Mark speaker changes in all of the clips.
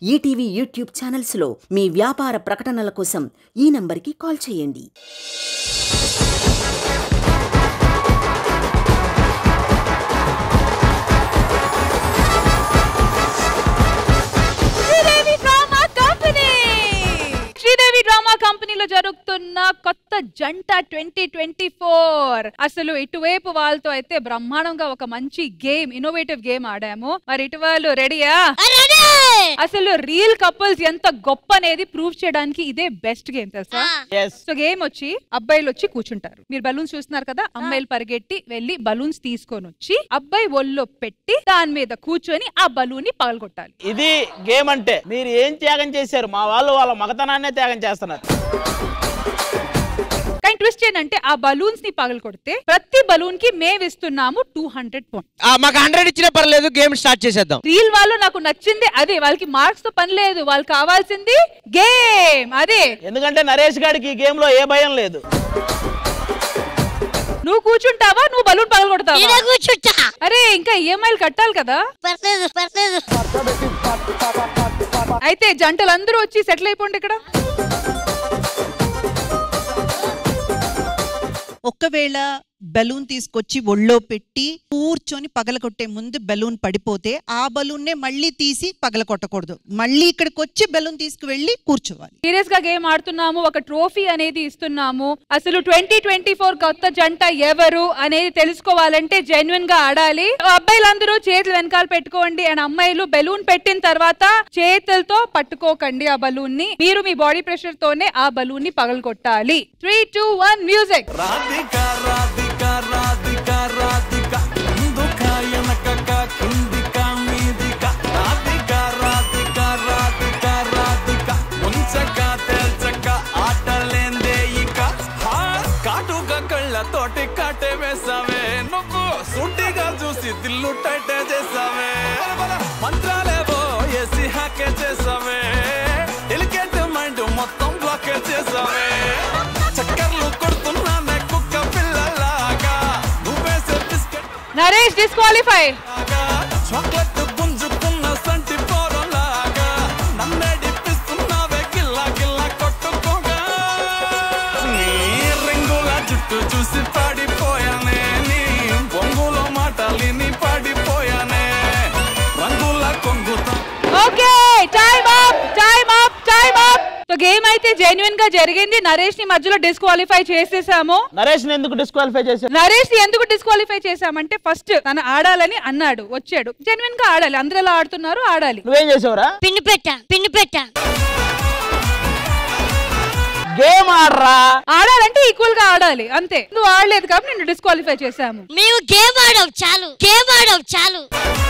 Speaker 1: ETV YouTube ఛానల్స్లో మీ వ్యాపార ప్రకటనల కోసం ఈ నంబర్కి కాల్ చేయండి
Speaker 2: Sridevi drama company Sridevi drama కంపెనీలో జరుగుతున్న కొత్త జంట ట్వంటీ ట్వంటీ ఫోర్ అసలు ఇటువైపు వాళ్ళతో అయితే బ్రహ్మాండంగా ఒక మంచి గేమ్ ఇన్నోవేటివ్ గేమ్ ఆడాము మరి ఇటు వాళ్ళు రెడీయా అసలు రియల్ కపుల్స్ ఎంత గొప్ప అనేది ప్రూవ్ చేయడానికి ఇదే బెస్ట్ గేమ్ తెలుసా
Speaker 3: ఎస్
Speaker 2: సో గేమ్ వచ్చి అబ్బాయిలు వచ్చి కూర్చుంటారు మీరు బలూన్స్ చూస్తున్నారు కదా అమ్మాయిలు పరిగెట్టి వెళ్ళి బలూన్స్ తీసుకొని వచ్చి అబ్బాయి ఒళ్ళో పెట్టి దాని మీద కూర్చొని ఆ బలూన్ ని పగలగొట్టాలి
Speaker 3: ఇది గేమ్ అంటే మీరు ఏం త్యాగం చేశారు మా వాళ్ళు వాళ్ళ మగతనాన్నే త్యాగం చేస్తున్నారు
Speaker 2: కానీ ట్విస్ట్ ఏంటంటే ఆ బలూన్స్ ని పగల కొడితే ప్రతి బలూన్ కి మేము ఇస్తున్నాము టూ హండ్రెడ్ పాయింట్
Speaker 4: ఆ, మాకు హండ్రెడ్ ఇచ్చినా పర్లేదు గేమ్ స్టార్ట్ చేసేద్దాం
Speaker 2: రీల్ వాళ్ళు నాకు నచ్చింది అదే వాళ్ళకి మార్క్స్ తో పని లేదు వాళ్ళకి కావాల్సింది గేమ్ అదే
Speaker 3: ఎందుకంటే నరేష్ గారికి ఈ గేమ్ లో ఏ భయం లేదు
Speaker 2: నువ్వు కూర్చుంటావా నువ్వు బలూన్ పగల కొడతావా
Speaker 5: ఈడ కూర్చుంటా
Speaker 2: అరే ఇంకా ఈఎంఐలు కట్టాలి కదా
Speaker 5: పర్లేదు పర్లేదు
Speaker 2: అయితే జంటలందరూ వచ్చి సెటిల్ అయిపోండి ఇక్కడ
Speaker 6: ఒకవేళ బెలూన్ తీసుకొచ్చి ఒళ్ళో పెట్టి కూర్చొని పగలగొట్టే ముందు బెలూన్ పడిపోతే ఆ బలూన్నే మళ్ళీ తీసి పగలగొట్టకూడదు మళ్ళీ ఇక్కడికి వచ్చి బెలూన్ తీసుకువెళ్ళి కూర్చోవాలి
Speaker 2: సీరియస్ గా గేమ్ ఆడుతున్నాము ఒక ట్రోఫీ అనేది ఇస్తున్నాము అసలు ట్వంటీ ట్వంటీ ఫోర్ కొత్త జంట ఎవరు అనేది తెలుసుకోవాలంటే జెన్యున్ గా ఆడాలి అబ్బాయిలందరూ చేతులు వెనకాల పెట్టుకోండి అండ్ అమ్మాయిలు బెలూన్ పెట్టిన తర్వాత చేతులతో పట్టుకోకండి ఆ బలూన్ ని మీరు మీ బాడీ ప్రెషర్ తోనే ఆ బలూన్ ని పగలగొట్టాలి three two one music
Speaker 7: Radhika Radhika Radhika Radhika ముందుక వెనకక కిందిక మీదిక రాధిక రాధిక రాధిక రాధిక ఉంచక తేల్చక ఆటలేందే ఇక హా, కాటుక కళ్ళతోటి కాటే వేసావే నువ్వు సూటిగా చూసి దిల్లు టైటే చేసావే మంత్రాలేవో ఏసి హ్యాకే చేసావే ఎలికెంట్ మైండ్ మొత్తం బ్లాకే చేసావే చక్కర్లు కొడుతున్నానే కుక్క పిల్లలాగా నువ్వేసే బిస్కెట్
Speaker 2: నరేష్ డిస్క్వాలిఫై
Speaker 7: లాగా చాక్లెట్ గుంజుకున్న సంటి పోరలాగా నన్నే డిప్పిస్తున్నావే గిల్లా గిల్లా కొట్టుకోగా నీ రింగుల జుట్టు చూసి పాడిపోయానే నీ బొంగులో మాటలిని పాడిపోయానే రంగుల కొంగుతా
Speaker 2: okay time up time up time up so game అయితే జెన్యున్ గా జరిగింది నరేష్ ని మధ్యలో డిస్క్వాలిఫై చేసేసాము
Speaker 3: నరేష్ ఎందుకు డిస్క్వాలిఫై చేశారు
Speaker 2: నరేష్ ని ఎందుకు డిస్క్వాలిఫై చేశామంటే ఫస్ట్ తను ఆడాలని అన్నాడు వచ్చాడు జెన్యున్ గా ఆడాలి అందరూ ఎలా ఆడుతున్నారు ఆడాలి
Speaker 3: నువ్వేం చేసావురా
Speaker 5: పిండి పెట్టా పిండి పెట్టా
Speaker 3: గేమ్ ఆడరా
Speaker 2: ఆడాలంటే ఈక్వల్ గా ఆడాలి అంతే నువ్వు ఆడలేదు కాబట్టి నిన్ను డిస్క్వాలిఫై చేశాము
Speaker 5: మేము గేమ్ ఆడాం చాలు గేమ్ ఆడాం చాలు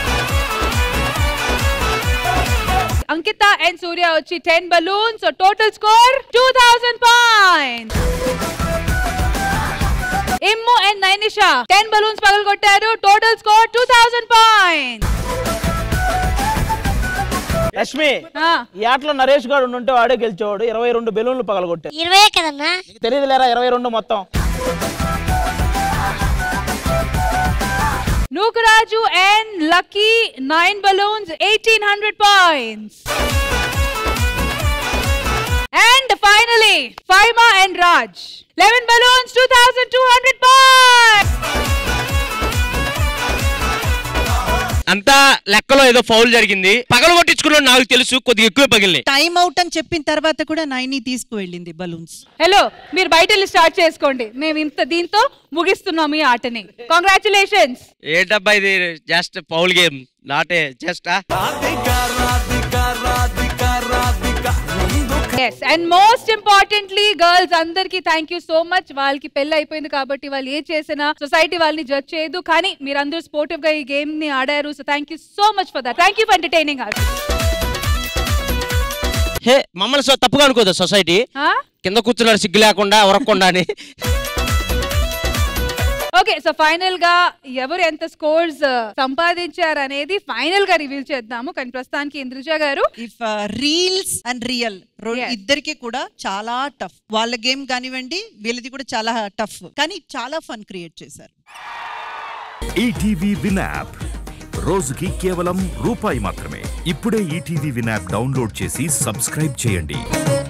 Speaker 2: అంకిత అండ్ సూర్య వచ్చి ten balloons total score two thousand points Immu and Nainisha ten balloons పగలగొట్టారు total score two thousand points
Speaker 3: Lakshmi ఈ ఆటలో నరేష్ గారు ఉంటే వాడే గెలిచేవాడు ఇరవై రెండు బెలూన్లు పగలగొట్టాడు
Speaker 5: ఇరవై కదన్నా
Speaker 3: తెలియదు లేరా ఇరవై రెండు మొత్తం
Speaker 2: Nookaraju and Lucky nine balloons eighteen hundred points and finally Faima and Raj eleven balloons two thousand two hundred points
Speaker 4: అంతా లెక్కలో ఏదో ఫౌల్ జరిగింది పగల కొట్టించుకున్నాడు నాకు తెలుసు కొద్దిగా ఎక్కువ పగిలినాయి
Speaker 6: టైం అవుట్ అని చెప్పిన తర్వాత కూడా నైని తీసుకువెళ్ళింది బలూన్స్
Speaker 2: హలో మీరు బయట వెళ్ళి స్టార్ట్ చేసుకోండి మేము ఇంత దీంతో ముగిస్తున్నాము ఈ ఆటని కంగ్రాచులేషన్స్
Speaker 4: ఏంటబ్బా ఇది జస్ట్ ఫౌల్ గేమ్ నాటే జస్ట్
Speaker 7: రాధిక రాధిక రాధిక రాధిక ముందు
Speaker 2: yes and most importantly girls అందరికి థ్యాంక్ యూ సో మచ్ వాళ్ళకి పెళ్లి అయిపోయింది కాబట్టి వాళ్ళు ఏ చేసినా సొసైటీ వాళ్ళని జడ్జ్ చేయదు కానీ మీరందరూ స్పోర్టివ్ గా ఈ గేమ్ ని ఆడారు so thank you so much for that thank you for entertaining us
Speaker 4: hey మమ్మల్ని సో తప్పుగా అనుకోదు సొసైటీ కింద కూర్చున్నాడు సిగ్గు లేకుండా ఉరక్కుండా అని
Speaker 2: ఓకే సో ఫైనల్ గా ఎవరు ఎంత స్కోర్స్ సంపాదించారు అనేది ఫైనల్ గా రివీల్ చేద్దాము కానీ ప్రస్తుతానికి Indraja garu
Speaker 6: if reels and real
Speaker 2: Yes.
Speaker 6: ఇద్దరికి కూడా చాలా టఫ్ వాళ్ళ గేమ్ కానివ్వండి వీళ్ళది కూడా చాలా టఫ్ కానీ చాలా ఫన్ క్రియేట్ చేశారు
Speaker 8: ఈటీవీ విన్ యాప్ రోజుకి కేవలం రూపాయి మాత్రమే ఇప్పుడే ఈటీవీ విన్ యాప్ డౌన్లోడ్ చేసి సబ్స్క్రైబ్ చేయండి